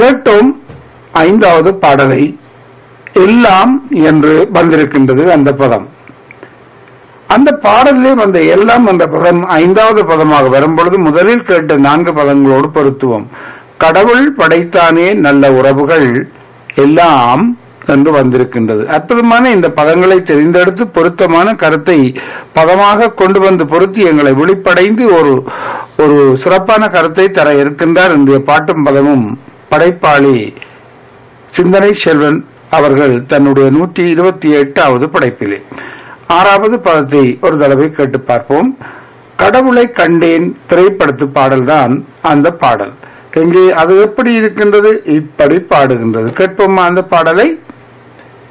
கேட்டோம் ஐந்தாவது பாடலை எல்லாம் என்று வந்திருக்கின்றது அந்த பதம் அந்த பாடலிலே வந்த எல்லாம் என்ற பதம் ஐந்தாவது பதமாக வரும்பொழுது முதலில் கேட்ட நான்கு பதங்களோடு பொருத்துவோம் கடவுள் படைத்தானே நல்ல உறவுகள் எல்லாம் என்று வந்திருக்கின்றது அற்புதமான இந்த பதங்களை தெரிந்தெடுத்து பொருத்தமான கருத்தை பதமாக கொண்டு வந்து பொருத்தி எங்களை விழிப்படைந்து ஒரு ஒரு சிறப்பான கருத்தை தர இருக்கின்றார் இன்றைய பாட்டும் பதமும் படைப்பாளி சிந்தனை செல்வன் அவர்கள் தன்னுடைய நூற்றி இருபத்தி எட்டாவது படைப்பிலே ஆறாவது பதத்தை ஒரு தடவை கேட்டு பார்ப்போம் கடவுளை கண்டேன் திரைப்படத்து பாடல்தான் அந்த பாடல் எங்கே அது எப்படி இருக்கின்றது இப்படி பாடுகின்றது கேட்போமா அந்த பாடலை